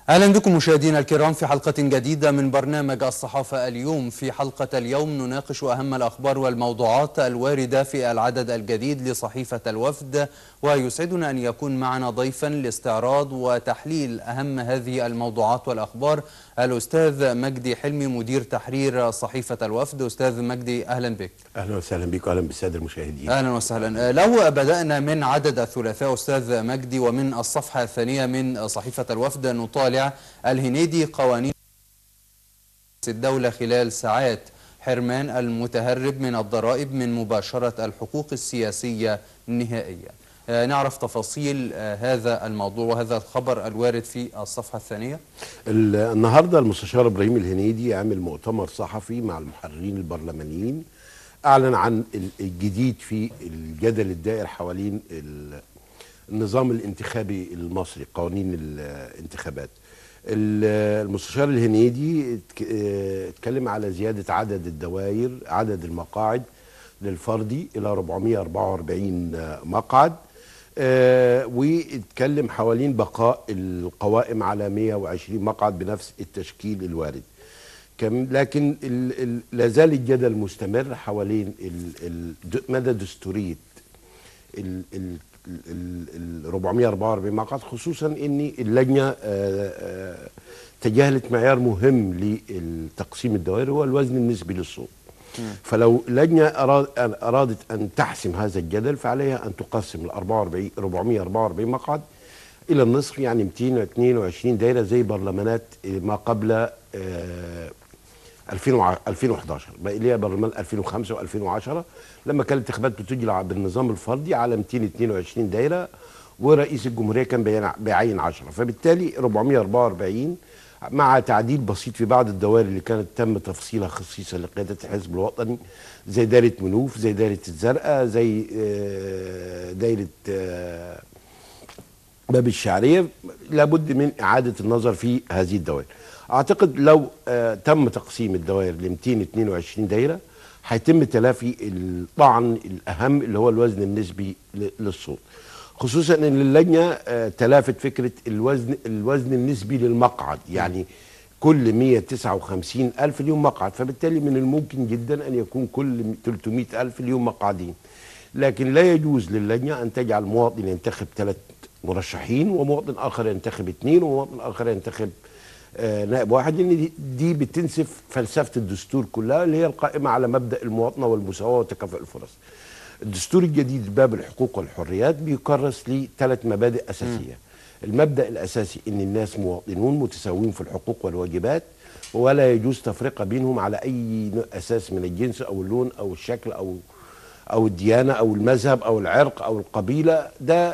اهلا بكم مشاهدينا الكرام في حلقه جديده من برنامج الصحافه اليوم في حلقه اليوم نناقش اهم الاخبار والموضوعات الوارده في العدد الجديد لصحيفه الوفد ويسعدنا ان يكون معنا ضيفا لاستعراض وتحليل اهم هذه الموضوعات والاخبار الاستاذ مجدي حلمي مدير تحرير صحيفه الوفد استاذ مجدي اهلا بك اهلا وسهلا بك واهلا بالساده المشاهدين اهلا وسهلا لو بدانا من عدد الثلاثاء استاذ مجدي ومن الصفحه الثانيه من صحيفه الوفد نطالع الهنيدي قوانين الدوله خلال ساعات حرمان المتهرب من الضرائب من مباشره الحقوق السياسيه نهائيا نعرف تفاصيل هذا الموضوع وهذا الخبر الوارد في الصفحه الثانيه النهارده المستشار ابراهيم الهنيدي عمل مؤتمر صحفي مع المحررين البرلمانيين اعلن عن الجديد في الجدل الدائر حوالين النظام الانتخابي المصري قوانين الانتخابات المستشار الهنيدي اتكلم على زيادة عدد الدوائر عدد المقاعد للفردي إلى 444 مقعد اه واتكلم حوالين بقاء القوائم على 120 مقعد بنفس التشكيل الوارد لكن لا زال الجدل مستمر حوالين مدى دستوريه ال ال ال 444 مقعد خصوصا ان اللجنه تجاهلت معيار مهم للتقسيم الدوائري هو الوزن النسبي للصوت فلو لجنه أراد ارادت ان تحسم هذا الجدل فعليها ان تقسم ال 44 444 مقعد الى النصف يعني 222 دايره زي برلمانات ما قبل 2011 بقى ليها برلمان 2005 و2010 لما كانت الانتخابات بتجرى بالنظام الفردي على 222 دايره ورئيس الجمهوريه كان بيعين 10 فبالتالي 444 مع تعديل بسيط في بعض الدوائر اللي كانت تم تفصيلها خصيصا لقياده الحزب الوطني زي دايره منوف زي دايره الزرقاء زي دايره باب الشعريه لابد من اعاده النظر في هذه الدوائر اعتقد لو آه تم تقسيم الدوائر ل 222 دايره هيتم تلافي الطعن الاهم اللي هو الوزن النسبي للصوت خصوصا ان اللجنه آه تلافت فكره الوزن الوزن النسبي للمقعد يعني كل 159 ألف اليوم مقعد فبالتالي من الممكن جدا أن يكون كل 300 ألف اليوم مقعدين لكن لا يجوز للجنة أن تجعل مواطن ينتخب ثلاث مرشحين ومواطن آخر ينتخب اثنين ومواطن آخر ينتخب آه نائب واحد لان دي, دي بتنسف فلسفه الدستور كلها اللي هي القائمه على مبدا المواطنه والمساواه وتكافؤ الفرص. الدستور الجديد باب الحقوق والحريات بيكرس لثلاث مبادئ اساسيه. م. المبدا الاساسي ان الناس مواطنون متساويين في الحقوق والواجبات ولا يجوز تفرقه بينهم على اي اساس من الجنس او اللون او الشكل او او الديانه او المذهب او العرق او القبيله ده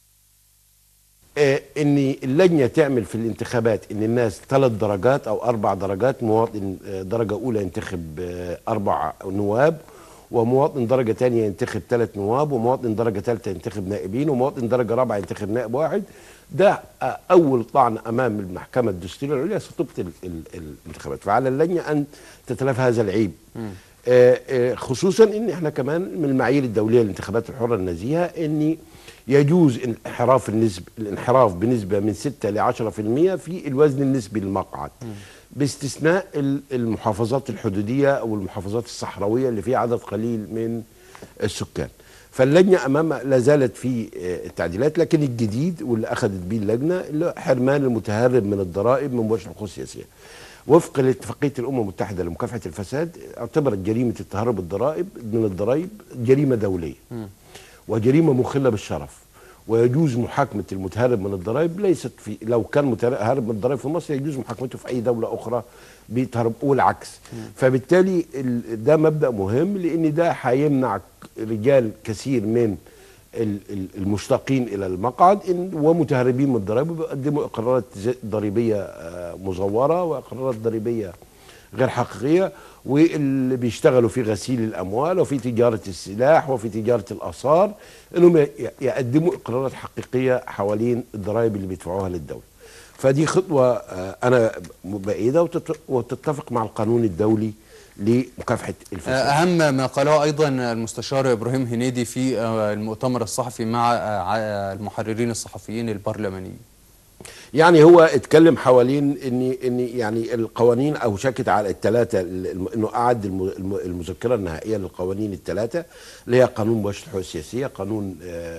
آه ان اللجنه تعمل في الانتخابات ان الناس ثلاث درجات او اربع درجات مواطن آه درجه اولى ينتخب آه اربع نواب ومواطن درجه ثانيه ينتخب ثلاث نواب ومواطن درجه ثالثه ينتخب نائبين ومواطن درجه رابعه ينتخب نائب واحد ده اول طعن امام المحكمه الدستوريه العليا ستبطل الانتخابات فعلى اللجنه ان تتلافى هذا العيب خصوصا ان احنا كمان من المعايير الدوليه للانتخابات الحره النزيهه ان يجوز انحراف النسب الانحراف بنسبه من 6 ل 10% في الوزن النسبي للمقعد باستثناء المحافظات الحدوديه او المحافظات الصحراويه اللي فيها عدد قليل من السكان فاللجنه امام لا زالت في التعديلات لكن الجديد واللي اخذت به اللجنه اللي حرمان المتهرب من الضرائب من مباشره الحقوق السياسيه وفقا لاتفاقيه الامم المتحده لمكافحه الفساد اعتبرت جريمه التهرب الضرائب من الضرائب جريمه دوليه م. وجريمه مخله بالشرف ويجوز محاكمه المتهرب من الضرائب ليست في لو كان متهرب من الضرائب في مصر يجوز محاكمته في اي دوله اخرى بتهرب والعكس فبالتالي ده مبدا مهم لان ده هيمنع رجال كثير من المشتاقين الى المقعد ومتهربين من الضرائب بيقدموا اقرارات ضريبيه مزوره واقرارات ضريبيه غير حقيقيه واللي بيشتغلوا في غسيل الاموال وفي تجاره السلاح وفي تجاره الاثار انهم يقدموا اقرارات حقيقيه حوالين الضرائب اللي بيدفعوها للدوله. فدي خطوه انا بايدها وتتفق مع القانون الدولي لمكافحه الفساد. اهم ما قاله ايضا المستشار ابراهيم هنيدي في المؤتمر الصحفي مع المحررين الصحفيين البرلمانيين. يعني هو اتكلم حوالين ان ان يعني القوانين او شكت على الثلاثه الم- انه اعد الم- الم- المذكره النهائيه للقوانين الثلاثه اللي هي قانون مباشره الحقوق السياسيه قانون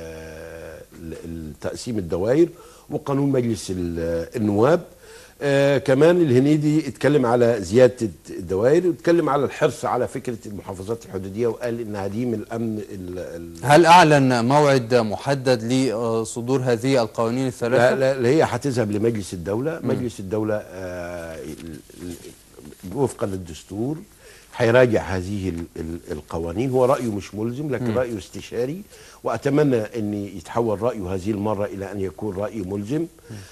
آه، ال- ال- تقسيم الدوائر وقانون مجلس ال- النواب آه كمان الهنيدي اتكلم على زياده الدوائر واتكلم على الحرص على فكره المحافظات الحدوديه وقال انها دي من الامن ال- ال- هل أعلن موعد محدد لصدور هذه القوانين الثلاثة؟ لا لا هي هتذهب لمجلس الدولة مجلس الدولة آه ال- ال- وفقا للدستور هيراجع هذه ال- ال- القوانين هو رأيه مش ملزم لكن رأيه استشاري وأتمنى أن يتحول رأيه هذه المرة إلى أن يكون رأي ملزم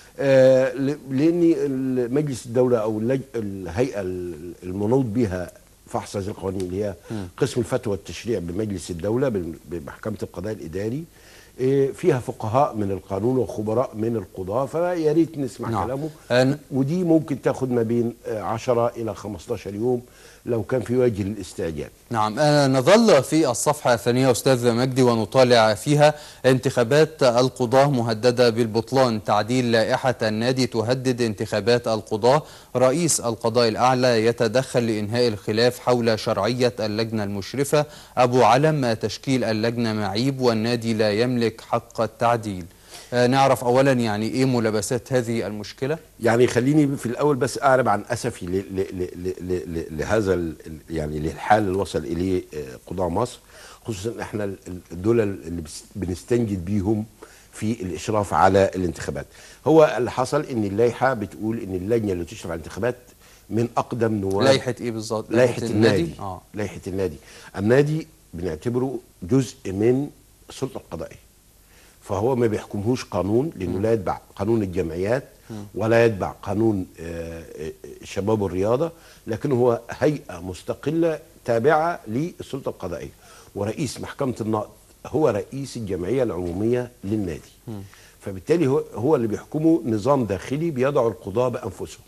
آه ل- لأن ال- مجلس الدولة أو اللج- الهيئة ال- المنوط بها فحص هذه القوانين اللي هي قسم الفتوى والتشريع بمجلس الدولة بال- بمحكمة القضاء الإداري إيه، فيها فقهاء من القانون وخبراء من القضاة فيا ريت نسمع نعم. كلامه أن- ودي ممكن تاخد ما بين آه، 10 إلى 15 يوم لو كان في وجه الاستعجال نعم آه، نظل في الصفحة الثانية أستاذ مجدي ونطالع فيها انتخابات القضاة مهددة بالبطلان تعديل لائحة النادي تهدد انتخابات القضاة رئيس القضاء الأعلى يتدخل لإنهاء الخلاف حول شرعية اللجنة المشرفة أبو علم تشكيل اللجنة معيب والنادي لا يملك حق التعديل آه، نعرف أولا يعني إيه ملابسات هذه المشكلة يعني خليني في الأول بس أعرب عن أسفي ل ل ل ل ل ل لهذا ال- ال- يعني للحال اللي وصل إليه آه، قضاء مصر خصوصا إحنا ال- ال- دول اللي بس- بنستنجد بيهم في الإشراف على الانتخابات هو اللي حصل إن اللائحة بتقول إن اللجنة اللي تشرف على الانتخابات من أقدم نواب لائحة إيه بالظبط لائحة النادي آه. لائحة النادي النادي بنعتبره جزء من السلطة القضائية فهو ما بيحكمهوش قانون لأنه لا يتبع قانون الجمعيات ولا يتبع قانون آه، آه، الشباب والرياضة لكن هو هيئة مستقلة تابعة للسلطة القضائية ورئيس محكمة النقض هو رئيس الجمعية العمومية للنادي فبالتالي هو, هو اللي بيحكمه نظام داخلي بيضع القضاة بأنفسهم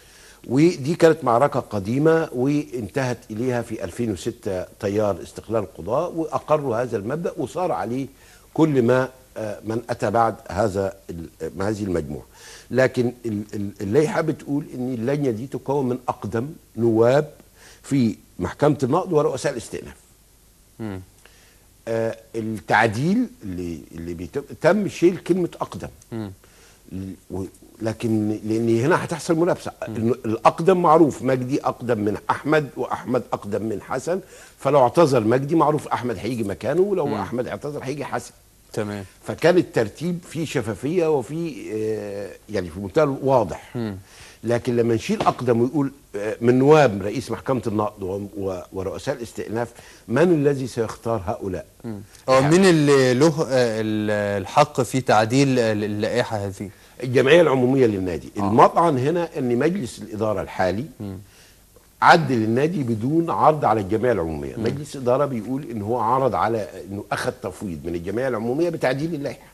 ودي كانت معركة قديمة وانتهت إليها في 2006 تيار استقلال القضاء وأقروا هذا المبدأ وصار عليه كل ما آه، من أتى بعد هذا ال- مع هذه المجموعة لكن ال- ال- اللائحة بتقول أن اللجنة دي تكون من أقدم نواب في محكمة النقض ورؤساء الاستئناف مم. آه، التعديل اللي اللي بيتم تم شيل كلمة أقدم مم. و- لكن لان هنا هتحصل منافسه إنه الاقدم معروف مجدي اقدم من احمد واحمد اقدم من حسن فلو اعتذر مجدي معروف احمد هيجي مكانه ولو احمد اعتذر هيجي حسن تمام فكان الترتيب فيه شفافيه وفي آه، يعني في منتهى الواضح لكن لما نشيل اقدم ويقول آه، من نواب رئيس محكمه النقض و- و- ورؤساء الاستئناف من الذي سيختار هؤلاء؟ هو مين اللي له آه، ال- الحق في تعديل آه، اللائحة هذه الجمعيه العموميه للنادي آه. المطعن هنا ان مجلس الاداره الحالي عدل النادي بدون عرض على الجمعيه العموميه مجلس الاداره بيقول ان هو عرض على انه اخذ تفويض من الجمعيه العموميه بتعديل اللائحه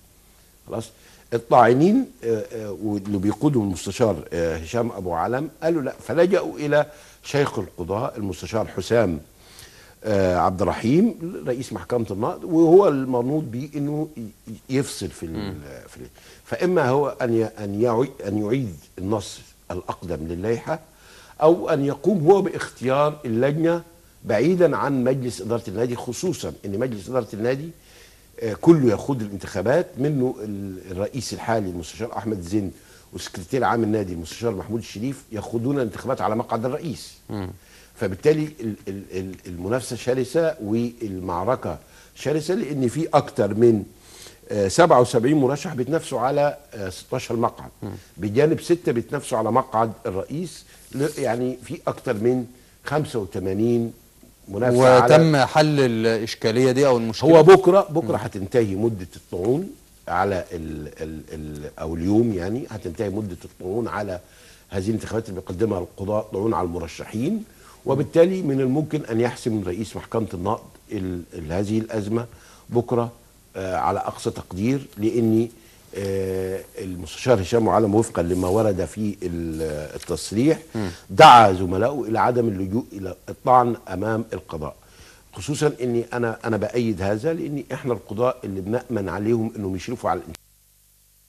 خلاص الطاعنين آه، آه، واللي بيقودهم المستشار آه، هشام ابو علم قالوا لا فلجأوا الى شيخ القضاء المستشار حسام آه، عبد الرحيم رئيس محكمه النقض وهو المنوط به انه ي- يفصل في ال في ال فاما هو ان ي- ان يعيد ان يعيد النص الاقدم للائحه او ان يقوم هو باختيار اللجنه بعيدا عن مجلس اداره النادي خصوصا ان مجلس اداره النادي آه، كله يخوض الانتخابات منه ال- الرئيس الحالي المستشار احمد زين وسكرتير عام النادي المستشار محمود الشريف يخوضون الانتخابات على مقعد الرئيس فبالتالي ال- ال- ال- المنافسه شرسه والمعركه شرسه لان في اكتر من آه، 77 مرشح بيتنافسوا على آه، 16 مقعد بجانب سته بيتنافسوا على مقعد الرئيس ل- يعني في اكتر من 85 منافسه على وتم حل الإشكالية دي أو المشكلة هو بكره بكره هتنتهي مده الطعون على ال ال ال او اليوم يعني هتنتهي مده الطعون على هذه الانتخابات اللي بيقدمها القضاء طعون على المرشحين وبالتالي من الممكن ان يحسم رئيس محكمه النقض ال ال هذه الازمه بكره آه على اقصى تقدير لاني آه المستشار هشام علم وفقا لما ورد في ال- التصريح دعا زملائه الى عدم اللجوء الى الطعن امام القضاء خصوصا اني انا انا بايد هذا لان احنا القضاء اللي بنامن عليهم انهم يشرفوا على الانتخابات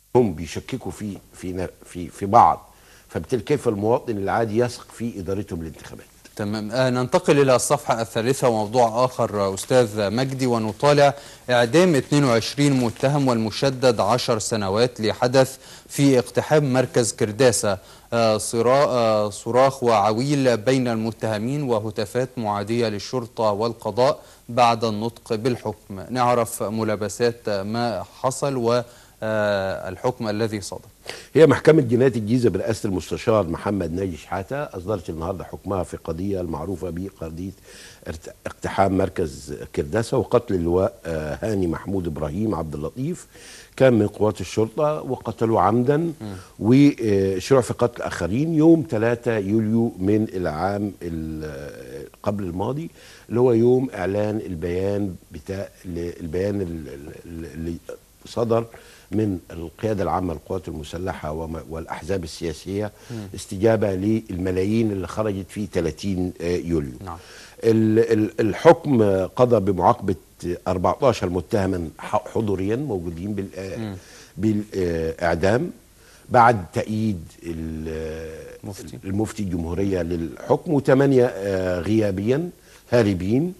هم بيشككوا في في ن- في في بعض فبالتالي كيف المواطن العادي يثق في ادارتهم للانتخابات تمام آه، ننتقل إلى الصفحة الثالثة وموضوع آخر آه، أستاذ مجدي ونطالع إعدام 22 متهم والمشدد 10 سنوات لحدث في اقتحام مركز كرداسة آه، صرا- آه، صراخ وعويل بين المتهمين وهتافات معادية للشرطة والقضاء بعد النطق بالحكم نعرف ملابسات ما حصل والحكم الذي صدر هي محكمة جناية الجيزة برئاسة المستشار محمد ناجي شحاتة أصدرت النهاردة حكمها في قضية المعروفة بقضية ارت- اقتحام مركز كرداسة وقتل اللواء آه، هاني محمود إبراهيم عبد اللطيف كان من قوات الشرطة وقتلوه عمدا وشرع في قتل آخرين يوم 3 يوليو من العام ال- قبل الماضي اللي هو يوم إعلان البيان بتاع البيان ال- ال- اللي صدر من القيادة العامة للقوات المسلحة وما- والأحزاب السياسية استجابة للملايين اللي خرجت في 30 يوليو نعم. ال- ال- الحكم قضى بمعاقبة 14 متهما ح- حضوريا موجودين بالآ- بالإعدام بعد تأييد ال- مفتي. المفتي الجمهورية للحكم وثمانية آه، غيابيا هاربين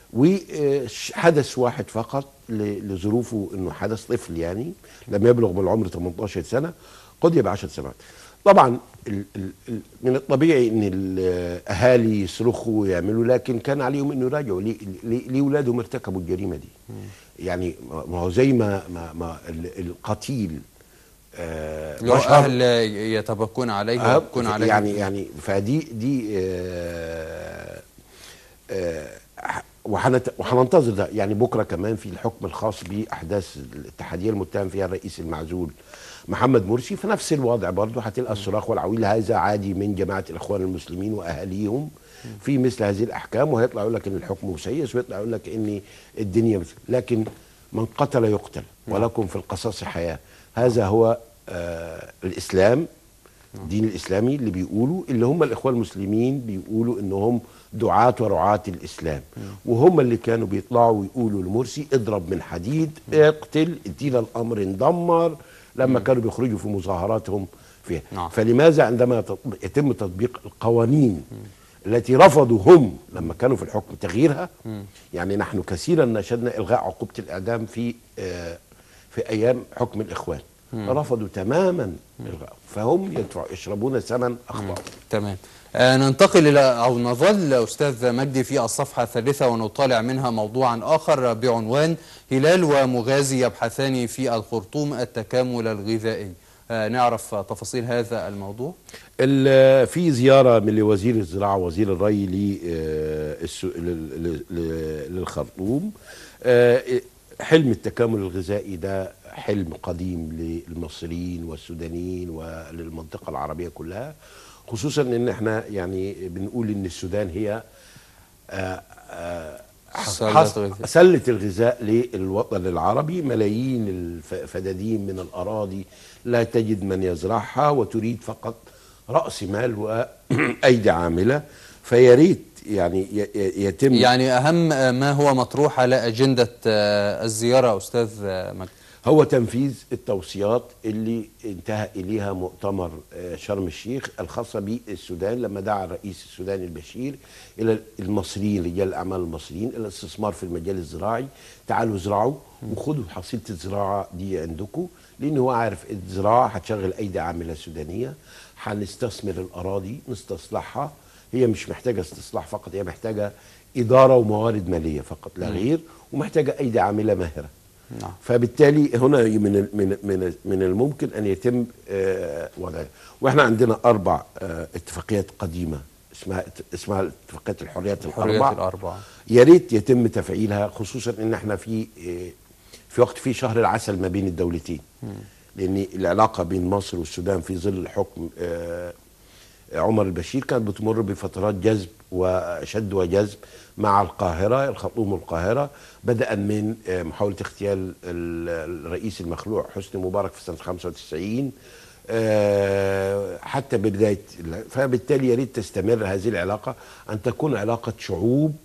وحدث واحد فقط ل- لظروفه انه حدث طفل يعني لم يبلغ من العمر 18 سنه قضي ب 10 سنوات. طبعا ال ال ال من الطبيعي ان الاهالي يصرخوا ويعملوا لكن كان عليهم انه يراجعوا ليه ليه- ليه اولادهم ارتكبوا الجريمه دي؟ يعني ما هو زي ما ما, ما ال- القتيل آه لو مشهر- أهل يتبكون عليه آه، ويبكون عليه يعني يعني فدي دي آه، آه، وحنت- وحننتظر ده يعني بكره كمان في الحكم الخاص باحداث الاتحاديه المتهم فيها الرئيس المعزول محمد مرسي في نفس الوضع برضه هتلقى الصراخ والعويل هذا عادي من جماعه الاخوان المسلمين واهاليهم في مثل هذه الاحكام وهيطلع يقول لك ان الحكم مسيس ويطلع يقول لك ان الدنيا بس لكن من قتل يقتل ولكم في القصاص حياه هذا هو آه الاسلام الدين الاسلامي اللي بيقولوا اللي هم الاخوان المسلمين بيقولوا انهم دعاة ورعاة الاسلام وهم اللي كانوا بيطلعوا ويقولوا لمرسي اضرب من حديد اقتل ادينا الامر ندمر لما كانوا بيخرجوا في مظاهراتهم فيها نعم. فلماذا عندما يتط- يتم تطبيق القوانين التي رفضوا هم لما كانوا في الحكم تغييرها يعني نحن كثيرا ناشدنا الغاء عقوبه الاعدام في آه، في ايام حكم الاخوان رفضوا تماما الغاء فهم يدفعوا يشربون ثمن اخطاء تمام آه، ننتقل إلى أو نظل أستاذ مجدي في الصفحة الثالثة ونطالع منها موضوعا آخر بعنوان هلال ومغازي يبحثان في الخرطوم التكامل الغذائي آه، نعرف تفاصيل هذا الموضوع ال- في زياره من لوزير الزراعه وزير الري ل- آه، السو- لل- لل- لل- للخرطوم آه، حلم التكامل الغذائي ده حلم قديم للمصريين والسودانيين وللمنطقه العربيه كلها خصوصا ان احنا يعني بنقول ان السودان هي آه، آه، سلة حص- غذاء. سلة الغذاء للوطن العربي ملايين الفدادين من الأراضي لا تجد من يزرعها وتريد فقط رأس مال وأيدي عاملة فيا ريت يعني ي- ي- يتم يعني أهم آه، ما هو مطروح على أجندة آه، الزيارة أستاذ آه، مجدي هو تنفيذ التوصيات اللي انتهى إليها مؤتمر آه، شرم الشيخ الخاصة بالسودان لما دعا الرئيس السوداني البشير إلى المصريين رجال الأعمال المصريين إلى الاستثمار في المجال الزراعي تعالوا ازرعوا وخدوا حصيلة الزراعة دي عندكم لأن هو عارف الزراعة هتشغل أيدي عاملة سودانية هنستثمر الأراضي نستصلحها هي مش محتاجة استصلاح فقط هي محتاجة إدارة وموارد مالية فقط لا غير ومحتاجة أيدي عاملة ماهرة نعم. فبالتالي هنا من ال- من من من الممكن ان يتم آه، وضعها واحنا عندنا اربع آه، اتفاقيات قديمه اسمها اسمها اتفاقيه الحريات الحريات الاربع الأربعة يا ريت يتم تفعيلها خصوصا ان احنا في آه، في وقت في شهر العسل ما بين الدولتين لان العلاقه بين مصر والسودان في ظل حكم آه، عمر البشير كانت بتمر بفترات جذب وشد وجذب مع القاهرة الخرطوم والقاهرة بدءا من آه، محاولة اغتيال ال- الرئيس المخلوع حسني مبارك في سنة 95 آه، حتى بداية ال- فبالتالي يا ريت تستمر هذه العلاقة أن تكون علاقة شعوب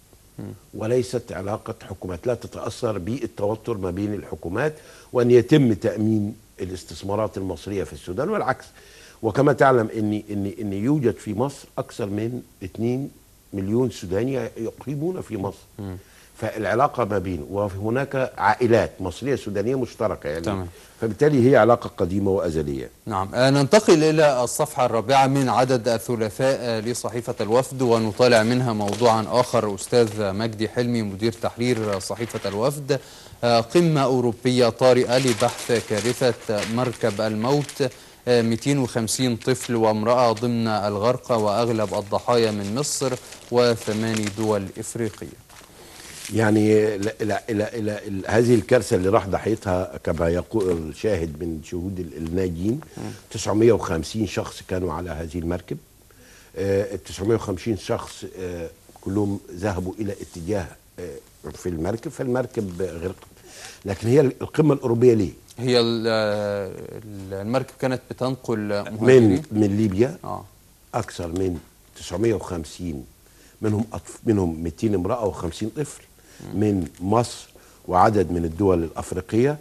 وليست علاقة حكومات لا تتأثر بالتوتر ما بين الحكومات وأن يتم تأمين الاستثمارات المصريه في السودان والعكس وكما تعلم ان ان ان يوجد في مصر اكثر من 2 مليون سوداني يقيمون في مصر فالعلاقه ما بين وهناك عائلات مصريه سودانيه مشتركه يعني تمام. فبالتالي هي علاقه قديمه وازليه نعم آه، ننتقل إلى الصفحة الرابعة من عدد الثلاثاء آه، لصحيفة الوفد ونطالع منها موضوعا آخر أستاذ مجدي حلمي مدير تحرير صحيفة الوفد آه، قمة أوروبية طارئة لبحث كارثة مركب الموت آه، 250 طفل وامرأة ضمن الغرق وأغلب الضحايا من مصر وثماني دول إفريقية يعني لا لا لا لا لا هذه الكارثه اللي راح ضحيتها كما يقول الشاهد من شهود ال- الناجين 950 شخص كانوا على هذه المركب آه، ال 950 شخص آه، كلهم ذهبوا الى اتجاه آه، في المركب فالمركب غرقت لكن هي القمه الاوروبيه ليه؟ هي ال- آه، المركب كانت بتنقل من مهاجرين من ليبيا آه. اكثر من 950 منهم أطف منهم 200 امراه و50 طفل من مصر وعدد من الدول الافريقيه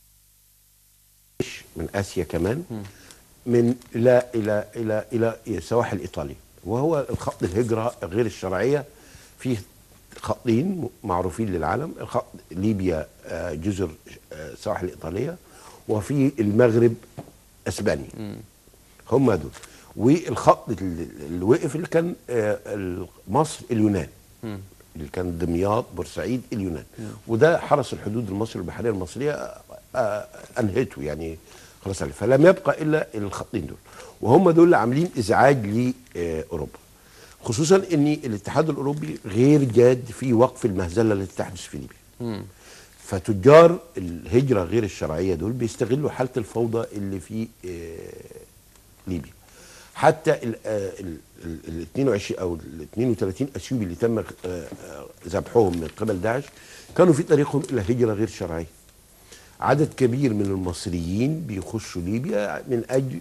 من اسيا كمان من الى الى الى الى سواحل ايطاليا وهو الخط الهجره غير الشرعيه فيه خطين معروفين للعالم الخط ليبيا آه، جزر آه، سواحل ايطاليه وفي المغرب اسبانيا هم دول والخط اللي اللي وقف اللي كان آه، ال- مصر اليونان اللي كان دمياط بورسعيد اليونان وده حرس الحدود المصري البحريه المصريه آه، آه، انهته يعني خلاص عليه. فلم يبقى الا الخطين دول وهم دول اللي عاملين ازعاج لاوروبا خصوصا ان الاتحاد الاوروبي غير جاد في وقف المهزله التي تحدث في ليبيا فتجار الهجره غير الشرعيه دول بيستغلوا حاله الفوضى اللي في آه، ليبيا حتى ال آه، ال- ال- ال 22 او ال 32 اثيوبي اللي تم آه، آه، ذبحهم من قبل داعش كانوا في طريقهم الى هجره غير شرعيه عدد كبير من المصريين بيخشوا ليبيا من اجل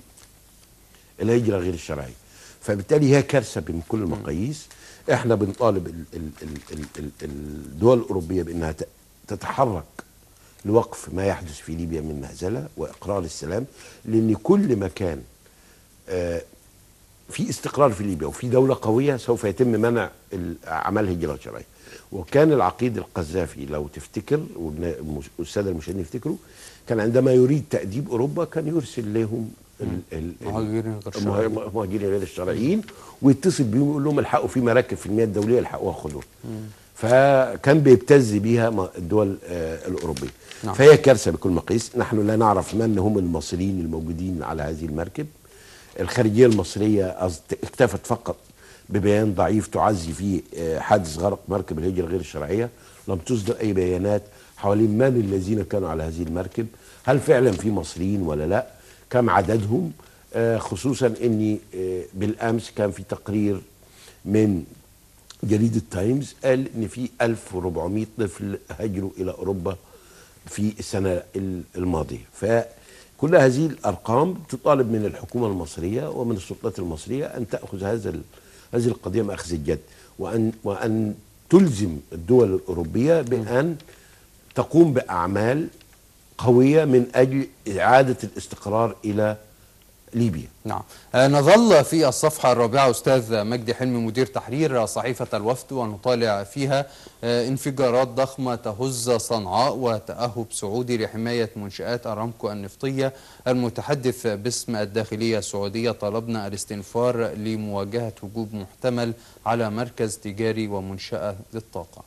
الهجره غير الشرعيه فبالتالي هي كارثه من كل المقاييس احنا بنطالب ال- ال- ال- ال- ال- الدول الاوروبيه بانها ت- تتحرك لوقف ما يحدث في ليبيا من مهزله واقرار السلام لان كل ما كان آه، في استقرار في ليبيا وفي دولة قوية سوف يتم منع ال- أعمال الهجرة الشرعية وكان العقيد القذافي لو تفتكر والنا- والسادة المشاهدين يفتكروا كان عندما يريد تأديب أوروبا كان يرسل لهم ال- ال- ال- مهاجرين غير المه- شرعيين. المهاجرين غير الشرعيين ويتصل بيهم يقول لهم الحقوا في مراكب في المياه الدولية الحقوها خدوها فكان بيبتز بيها م- الدول آه، الأوروبية نعم. فهي كارثة بكل مقاييس نحن لا نعرف من هم المصريين الموجودين على هذه المركب الخارجيه المصريه أص- اكتفت فقط ببيان ضعيف تعزي فيه آه، حادث غرق مركب الهجره غير الشرعيه لم تصدر اي بيانات حوالين من الذين كانوا على هذه المركب هل فعلا في مصريين ولا لا كم عددهم آه، خصوصا اني آه، بالامس كان في تقرير من جريدة تايمز قال ان في 1400 طفل هاجروا الى اوروبا في السنة ال- الماضية فكل هذه الارقام تطالب من الحكومة المصرية ومن السلطات المصرية ان تأخذ هذا ال- هذه القضية مأخذ الجد وان وان تلزم الدول الاوروبية بان تقوم باعمال قوية من اجل اعادة الاستقرار الى ليبيا نعم آه، نظل في الصفحة الرابعة أستاذ مجدي حلمي مدير تحرير صحيفة الوفد ونطالع فيها آه، انفجارات ضخمة تهز صنعاء وتأهب سعودي لحماية منشآت أرامكو النفطية المتحدث باسم الداخلية السعودية طلبنا الاستنفار لمواجهة هجوم محتمل على مركز تجاري ومنشأة للطاقة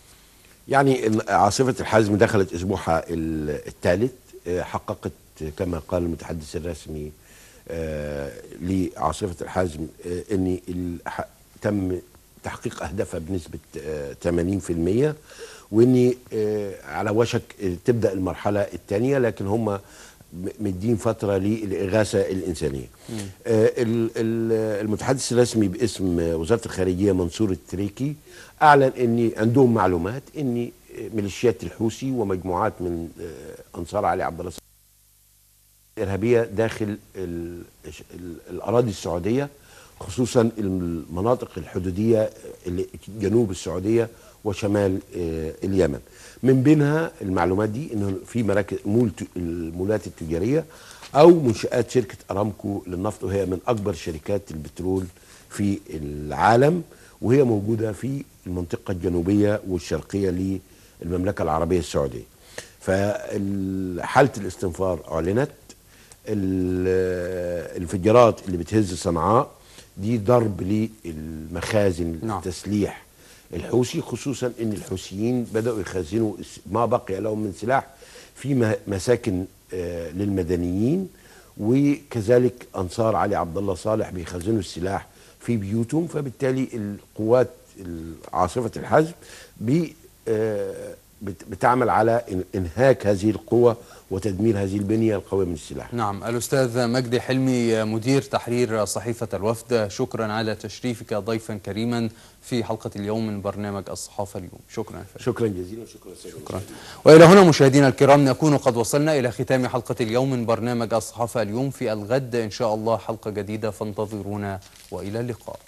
يعني ال- عاصفة الحزم دخلت أسبوعها ال- الثالث آه، حققت كما قال المتحدث الرسمي آه، لعاصفة الحزم آه، أن الح- تم تحقيق أهدافها بنسبة آه، 80% وأن آه، على وشك آه، تبدأ المرحلة الثانية لكن هم م- مدين فترة للإغاثة الإنسانية آه، ال- ال- المتحدث الرسمي باسم وزارة الخارجية منصور التريكي أعلن أن عندهم معلومات أن ميليشيات الحوثي ومجموعات من آه، أنصار علي عبد الله الإرهابية داخل ال- ال- الأراضي السعودية خصوصا المناطق الحدوديه اللي جنوب السعوديه وشمال آه، اليمن من بينها المعلومات دي انه في مراكز مول ت- المولات التجاريه او منشات شركه ارامكو للنفط وهي من اكبر شركات البترول في العالم وهي موجوده في المنطقه الجنوبيه والشرقيه للمملكه العربيه السعوديه فحاله الاستنفار اعلنت ال- الانفجارات اللي بتهز صنعاء دي ضرب للمخازن نعم. التسليح الحوثي خصوصا ان الحوثيين بداوا يخزنوا الس- ما بقي لهم من سلاح في م- مساكن آه، للمدنيين وكذلك انصار علي عبد الله صالح بيخزنوا السلاح في بيوتهم فبالتالي القوات عاصفه الحزم بي آه، بت- بتعمل على إن- انهاك هذه القوه وتدمير هذه البنيه القويه من السلاح نعم الأستاذ مجدي حلمي مدير تحرير صحيفة الوفد شكرا على تشريفك ضيفا كريما في حلقة اليوم من برنامج الصحافة اليوم شكرا فندم. شكرا جزيلا شكرا سيدي شكرا وإلى هنا مشاهدينا الكرام نكون قد وصلنا إلى ختام حلقة اليوم من برنامج الصحافة اليوم في الغد إن شاء الله حلقة جديدة فانتظرونا وإلى اللقاء